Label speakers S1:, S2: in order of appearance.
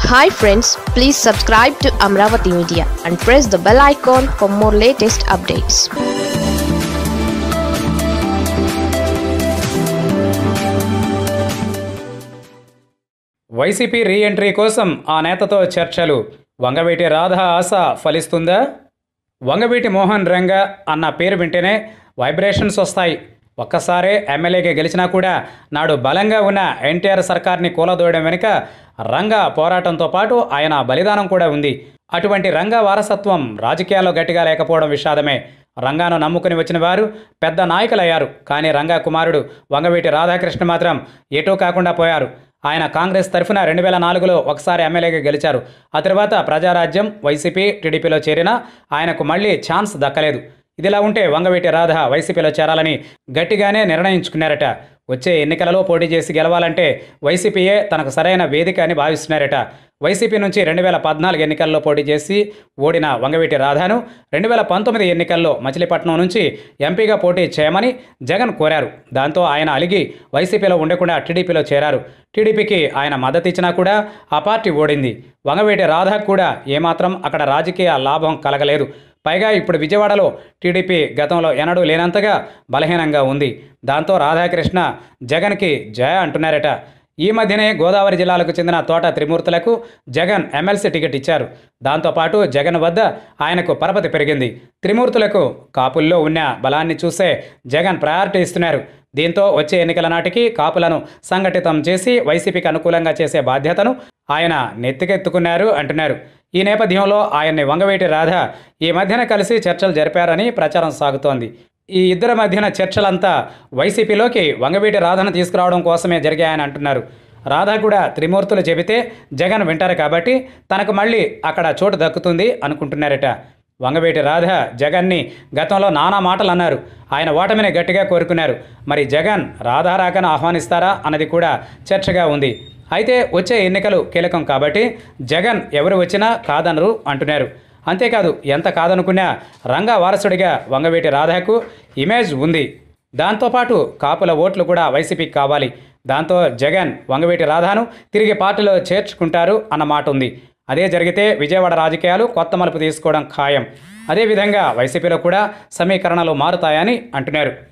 S1: hi friends please subscribe to Amaravati media and press the bell icon for more latest updates
S2: YCP re entry కోసం ఆ నేతతో చర్చలు వంగవీటి రాధ ఆశ ఫలిస్తుందా వంగవీటి మోహన్ రంగ అన్న పేరు వింటేనే వైబ్రేషన్స్ వస్తాయి ఒక్కసారే ఎమ్మెల్యేగా గెలిచినా కూడా నాడు బలంగా ఉన్న ఎన్టీఆర్ సర్కార్ని కూలదోయడం వెనుక రంగ పోరాటంతో పాటు ఆయన బలిదానం కూడా ఉంది అటువంటి రంగ వారసత్వం రాజకీయాల్లో గట్టిగా లేకపోవడం విషాదమే రంగాను నమ్ముకుని వచ్చిన వారు పెద్ద నాయకులయ్యారు కానీ రంగా కుమారుడు వంగవీటి రాధాకృష్ణ మాత్రం ఎటూ కాకుండా పోయారు ఆయన కాంగ్రెస్ తరఫున రెండు వేల నాలుగులో ఒకసారి ఎమ్మెల్యేగా గెలిచారు ఆ తర్వాత ప్రజారాజ్యం వైసీపీ టీడీపీలో చేరినా ఆయనకు మళ్ళీ ఛాన్స్ దక్కలేదు ఇదిలా ఉంటే వంగవీటి రాధ వైసీపీలో చేరాలని గట్టిగానే నిర్ణయించుకున్నారట వచ్చే ఎన్నికలలో పోటీ చేసి గెలవాలంటే వైసీపీయే తనకు సరైన వేదిక అని భావిస్తున్నారట వైసీపీ నుంచి రెండు వేల పద్నాలుగు ఎన్నికల్లో పోటీ చేసి ఓడిన వంగవీటి రాధాను రెండు వేల పంతొమ్మిది ఎన్నికల్లో మచిలీపట్నం నుంచి ఎంపీగా పోటీ చేయమని జగన్ కోరారు దాంతో ఆయన అలిగి వైసీపీలో ఉండకుండా టీడీపీలో చేరారు టీడీపీకి ఆయన మద్దతు ఇచ్చినా కూడా ఆ పార్టీ ఓడింది వంగవీటి రాధాకు కూడా ఏమాత్రం అక్కడ రాజకీయ లాభం కలగలేదు పైగా ఇప్పుడు విజయవాడలో టీడీపీ గతంలో ఎన్నడూ లేనంతగా బలహీనంగా ఉంది దాంతో రాధాకృష్ణ జగన్కి జయ అంటున్నారట ఈ మధ్యనే గోదావరి జిల్లాలకు చెందిన తోట త్రిమూర్తులకు జగన్ ఎమ్మెల్సీ టికెట్ ఇచ్చారు దాంతోపాటు జగన్ వద్ద ఆయనకు పరపతి పెరిగింది త్రిమూర్తులకు కాపుల్లో ఉన్న బలాన్ని చూసే జగన్ ప్రయారిటీ ఇస్తున్నారు దీంతో వచ్చే ఎన్నికల నాటికి కాపులను సంఘటితం చేసి వైసీపీకి అనుకూలంగా చేసే బాధ్యతను ఆయన నెత్తికెత్తుకున్నారు అంటున్నారు ఈ నేపథ్యంలో ఆయన్ని వంగవేటి రాధ ఈ మధ్యన కలిసి చర్చలు జరిపారని ప్రచారం సాగుతోంది ఈ ఇద్దరి మధ్యన చర్చలంతా వైసీపీలోకి వంగవీటి రాధను తీసుకురావడం కోసమే జరిగాయని అంటున్నారు రాధ కూడా త్రిమూర్తులు చెబితే జగన్ వింటారు కాబట్టి తనకు మళ్ళీ అక్కడ చోటు దక్కుతుంది అనుకుంటున్నారట వంగవీటి రాధ జగన్ని గతంలో నానా మాటలు అన్నారు ఆయన ఓటమిని గట్టిగా కోరుకున్నారు మరి జగన్ రాధా రాకను ఆహ్వానిస్తారా అన్నది కూడా చర్చగా ఉంది అయితే వచ్చే ఎన్నికలు కీలకం కాబట్టి జగన్ ఎవరు వచ్చినా కాదనరు అంటున్నారు అంతేకాదు ఎంత కాదనుకున్నా రంగా వారసుడిగా వంగవీటి రాధాకు ఇమేజ్ ఉంది దాంతోపాటు కాపుల ఓట్లు కూడా వైసీపీకి కావాలి దాంతో జగన్ వంగవీటి రాధాను తిరిగి పార్టీలో చేర్చుకుంటారు అన్న మాట ఉంది అదే జరిగితే విజయవాడ రాజకీయాలు కొత్త మలుపు తీసుకోవడం ఖాయం అదేవిధంగా వైసీపీలో కూడా సమీకరణలు మారుతాయని అంటున్నారు